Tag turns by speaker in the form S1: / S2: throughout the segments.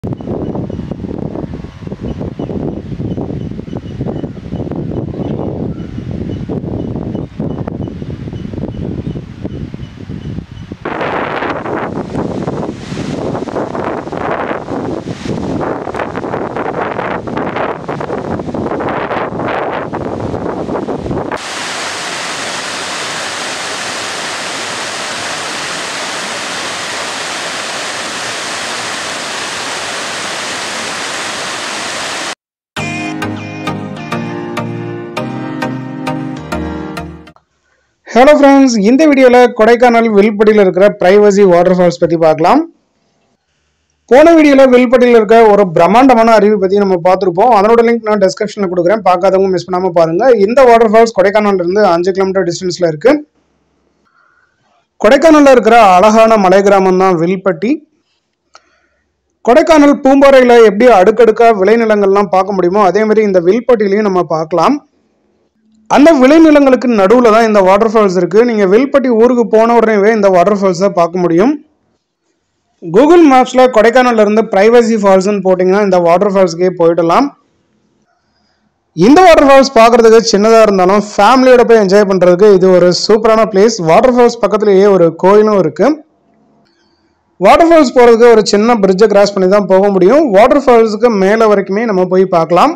S1: hello friends இந்த வீடியோவில் கொடைக்கானல் வில்பட்டியில் இருக்கிற பிரைவசி வாட்டர் ஃபால்ஸ் பற்றி பார்க்கலாம் போன வீடியோவில் வில்பட்டியில் இருக்க ஒரு பிரம்மாண்டமான அருவி பற்றி நம்ம பார்த்துருப்போம் அதனோட லிங்க் நான் டிஸ்கிரிப்ஷனில் கொடுக்குறேன் பார்க்காதவங்க மிஸ் பண்ணாமல் பாருங்கள் இந்த வாட்டர் ஃபால்ஸ் கொடைக்கானல்ல இருந்து அஞ்சு கிலோமீட்டர் டிஸ்டன்ஸில் இருக்குது கொடைக்கானலில் இருக்கிற அழகான மலை கிராமம் தான் வில்பட்டி கொடைக்கானல் பூம்பாறையில் எப்படி அடுக்கடுக்காக விளைநிலங்கள்லாம் பார்க்க முடியுமோ அதே மாதிரி இந்த வில்பட்டிலையும் நம்ம பார்க்கலாம் அந்த விளைநிலங்களுக்கு நடுவில் தான் இந்த வாட்டர் ஃபால்ஸ் இருக்குது நீங்கள் வில்பட்டி ஊருக்கு போன உடனேவே இந்த வாட்டர் ஃபால்ஸை பார்க்க முடியும் கூகுள் மேப்ஸில் கொடைக்கானல்ல இருந்து பிரைவசி ஃபால்ஸ்னு போட்டிங்கன்னா இந்த வாட்டர் ஃபால்ஸ்க்கே போயிடலாம் இந்த வாட்டர் ஃபால்ஸ் பார்க்குறதுக்கு சின்னதாக இருந்தாலும் ஃபேமிலியோட போய் என்ஜாய் பண்ணுறதுக்கு இது ஒரு சூப்பரான பிளேஸ் வாட்டர் ஃபால்ஸ் பக்கத்துலேயே ஒரு கோயிலும் இருக்குது வாட்டர் ஃபால்ஸ் போகிறதுக்கு ஒரு சின்ன பிரிட்ஜை கிராஸ் பண்ணி தான் போக முடியும் வாட்டர் ஃபால்ஸுக்கு மேலே வரைக்குமே நம்ம போய் பார்க்கலாம்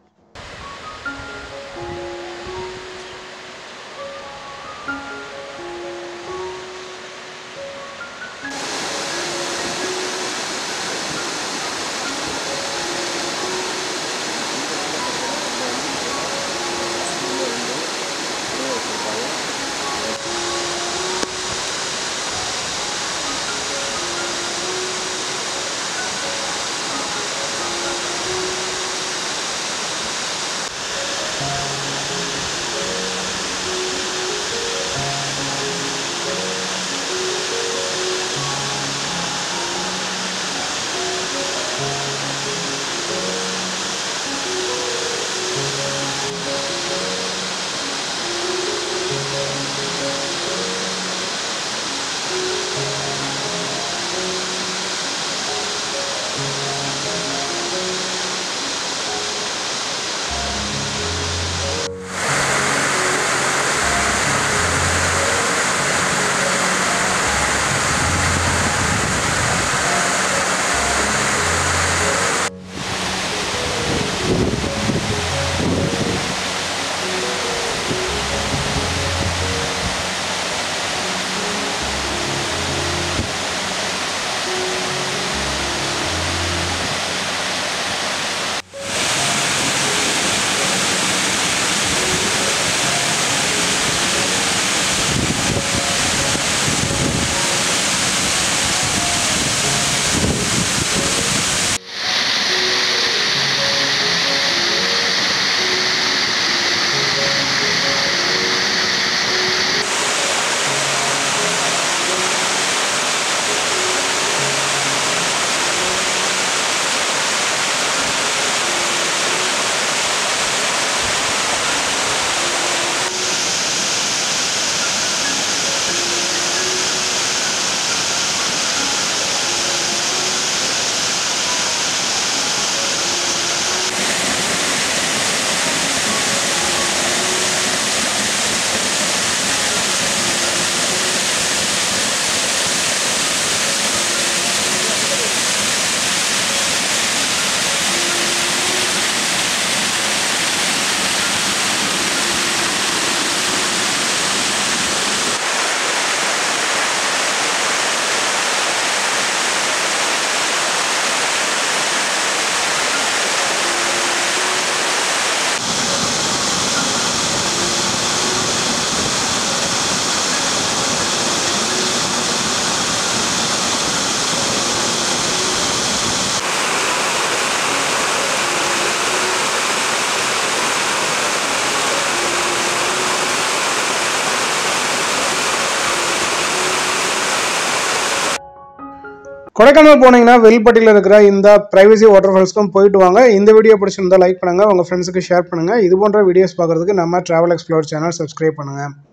S1: கொடைக்கானல் போனீங்கன்னா வெல்பட்டியில் இருக்கிற இந்த பிரைவசி வாட்டர் ஃபால்ஸ்க்கும் போயிட்டு வாங்க இந்த வீடியோ பிடிச்சிருந்தா லைக் பண்ணுங்கள் உங்கள் ஃப்ரெண்ட்ஸுக்கு ஷேர் பண்ணுங்கள் இது போன்ற வீடியோஸ் பார்க்குறதுக்கு நம்ம ட்ராவல் எக்ஸ்ப்ளோர் சேனல் சப்ஸ்கிரைப் பண்ணுங்கள்